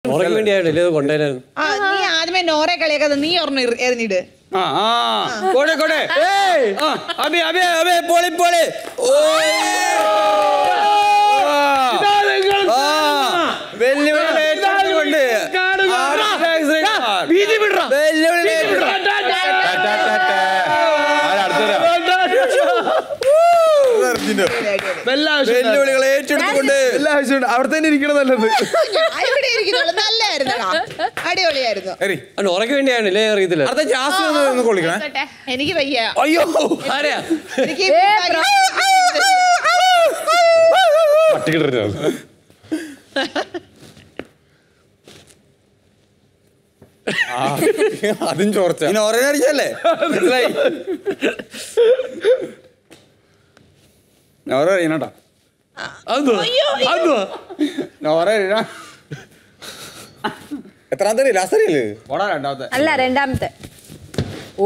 നോറയ്ക്ക് വേണ്ടിയായിട്ടില്ലേ ഇത് കൊണ്ടുവരാൻ ആ നീ ആദ്യമേ നോറെ കളിയാക്കാതെ നീ ഒരെണ്ണം എറി- എറിഞ്ഞിട് ആ ആ കോടെ കോടെ ആ അബി അബി അബി പോളി പോളി ഓ ആ വെല്ലുവിളി ഏറ്റെടുത്തുകൊണ്ട് വെല്ലുവിളി വെല്ലുവിളികൾ ഏറ്റെടുത്തുകൊണ്ട് എല്ലാ ആവശ്യമുണ്ട് അവിടെ തന്നെ ഇരിക്കണം നല്ലത് ഞാൻ ഇവിടെ ഇരിക്കുന്നുള്ളൂ നല്ലായിരുന്നു അടിപൊളിയായിരുന്നു എറി നോറയ്ക്ക് വേണ്ടിയാണല്ലേ അറിയത്തില്ല അടുത്ത ജാസ്തി ഒന്ന് ഒന്ന് കൊള്ളിക്കണേ എനിക്ക് വയ്യ അയ്യോ ആരെയാ എനിക്ക് പട്ടിക്കിട്ടിരുന്നത് അതും ചോർച്ച ഇനി ഓറഞ്ച് അടിച്ചല്ലേ മനസ്സിലായി നോറ അറിയണട്ടാ അതെന്തുവാ? അതെന്തുവാ? നോറ അറിയണ എത്രാമത്തെ അടി ലാസ്റ്റ് അറിയില്ലേ ഓടാ രണ്ടാമത്തെ അല്ല രണ്ടാമത്തെ ഓ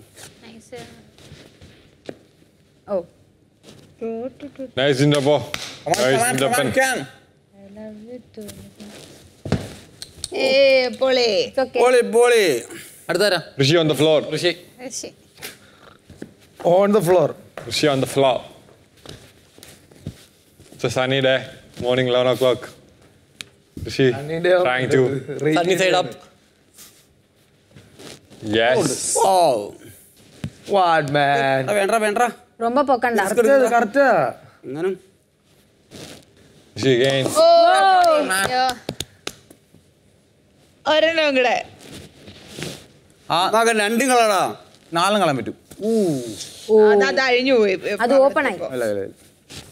ഓ നൈസിന്റെ അപ്പോ Come on, come on, നൈസിന്റെ come on, അപ്പൻ can. ഏ പൊളി പോളി പോളി അടുത്താരാ Rishi on the floor Rishi On the floor. Rishi on the floor It's a sunny day, morning 11 o'clock. Rishi, trying to. Sunny side up Yes. ഓ What man? വേണ്ട വേണ്ട ரொம்ப പൊക്കണ്ട കറക്റ്റാ എങ്ങനെ Rishi again. ഓ ഒരെണ്ണം കൂടെ ആ മകൻ രണ്ടും കളടാ നാലും കളയാൻ പറ്റും അത് അത് അഴിഞ്ഞു പോയി അത് ഓപ്പൺ ആയി അല്ല അല്ല അല്ല.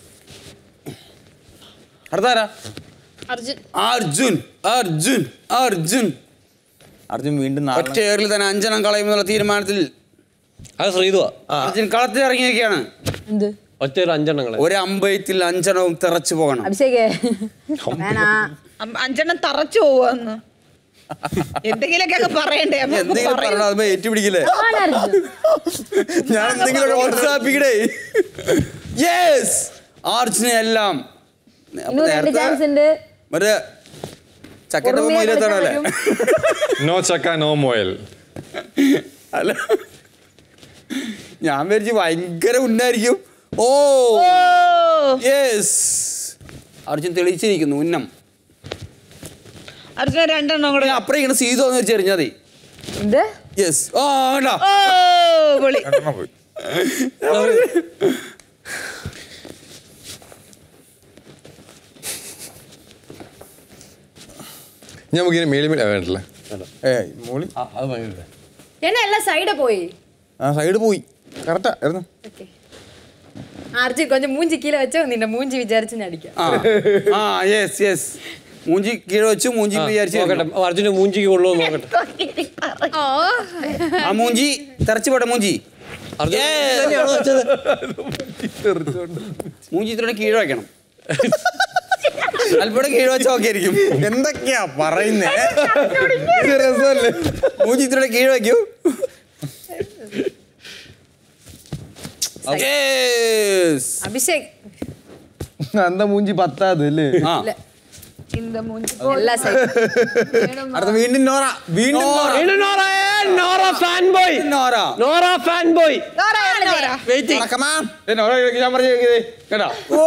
അടുത്താരാ അർജുൻ അർജുൻ അർജുൻ അർജുൻ അർജുൻ വീണ്ടും ഒറ്റ ഏറിൽ തന്നെ അഞ്ചെണ്ണം കളയുമെന്നുള്ള തീരുമാനത്തിൽ അത് ശ്രീതുവാ അർജുൻ കളത്തിൽ ഇറങ്ങിയൊക്കെയാണ് എന്ത് ഒറ്റ ഒരു അഞ്ചെണ്ണങ്ങളെ ഒരു അമ്പയത്തിൽ അഞ്ചെണ്ണവും തിറച്ചു പോകണം അഭിഷേകേ വേണാ അം- അഞ്ചെണ്ണം തറച്ചു പോവാന്ന് എന്തെങ്കിലുമൊക്കെ അങ്ങ് പറയണ്ടേ അപ്പൊ എന്തെങ്കിലും പറയൂ. പറഞ്ഞാൽ അത് ഏറ്റുപിടിക്കില്ലേ ആണ് അർജുൻ ഞാൻ എന്തെങ്കിലും വാട്സാപ്പിക്കടേ യെസ് അർജുനെ എല്ലാം അപ്പൊ ഇനി രണ്ട് നേരത്തെ ചാൻസ് ഉണ്ട് മറ്റേ ചക്കന്റെ ഉറുമിയെ മൊയിലെത്താണല്ലേ കളിക്കാൻ No chaka, no moil. അല്ല ഞാൻ വിചാരിച്ചു ഭയങ്കര ഉന്നായിരിക്കും ഓ ഓ യെസ് അർജുൻ തെളിയിച്ചിരിക്കുന്നു ഉന്നം അർജുന രണ്ടെണ്ണം കൂടെ അപ്പുറം ഇങ്ങനെ സീതോ എന്ന് വെച്ച് എറിഞ്ഞാൽ മതി എന്ത് യെസ് ആ വേണ്ട ഓ പൊളി രണ്ടെണ്ണം പോയി ഞാൻ നമുക്ക് മേളി മേളി വേണ്ടല്ലേ ഏയ് മോളി അത് ഭയങ്കര என்ன எல்லாம் சைட போய் ആ സൈഡ് പോയി കറക്റ്റാ ആയിരുന്നു ஓகே അർജുൻ கொஞ்சம் മൂഞ്ചി കീഴെ വെച്ചോ നിന്റെ മൂഞ്ചി വിചാരിച്ച് ഞാൻ അടിക്കാം ആ ആ യെസ് യെസ് മൂഞ്ചി കീഴ വെച്ച് മൂഞ്ചി വിചാരിച്ചു നോക്കട്ടെ അർജുന്റെ മൂഞ്ചിക്ക് കൊള്ളുമോ നോക്കട്ടെ ആ മൂഞ്ചി തെറച്ചു പോട്ടെ മൂഞ്ചി അർജുൻ Yes. തന്നെയാണോ വെച്ചത് മൂഞ്ചി ഇത്രയും കീഴ വയ്ക്കണം അല്പം കീഴ വെച്ച് നോക്കിയായിരിക്കും എന്തൊക്കെയാ പറയുന്നേ ഇത് രസമല്ലേ മൂഞ്ചി ഇത്രയും കീഴ വയ്ക്കൂ Yes. അഭിഷേക് അന്ത മൂഞ്ചി പത്താത് അല്ലേ ആ இந்த மூஞ்சி എല്ലാ സൈഡ് അടുത്ത വീണ്ടും നോറ വീണ്ടും നോറ വീണ്ടും നോറ ഏ, Nora fan boy Nora Nora fan boy Nora, Nora. Waiting ഏ, നോറ ഞാൻ പറഞ്ഞു കേട്ടാ ഓ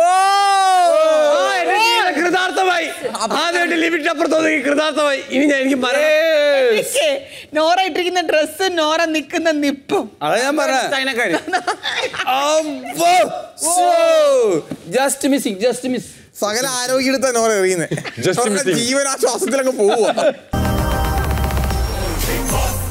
കൃതാർത്ഥമായി ആദ്യമായിട്ട് ലിമിറ്റ് അപ്പുറത്ത് ഒതുങ്ങി കൃതാർത്ഥമായി ഇനി ഞാൻ എനിക്ക് മരണം ഇരിക്ക്. നോറ ഇട്ടിരിക്കുന്ന ഡ്രസ്സ് നോറ നിക്കുന്ന നിപ്പും അതാ ഞാൻ പറഞ്ഞ ചൈനക്കാര് ജസ്റ്റ് മിസ്സിങ് ജസ്റ്റ് മിസ് സകല ആരോഗ്യം എടുത്താ നോറ എറിയുന്നേ Just missing. ജീവൻ ആ ശ്വാസത്തിലങ്ങ് പോവുക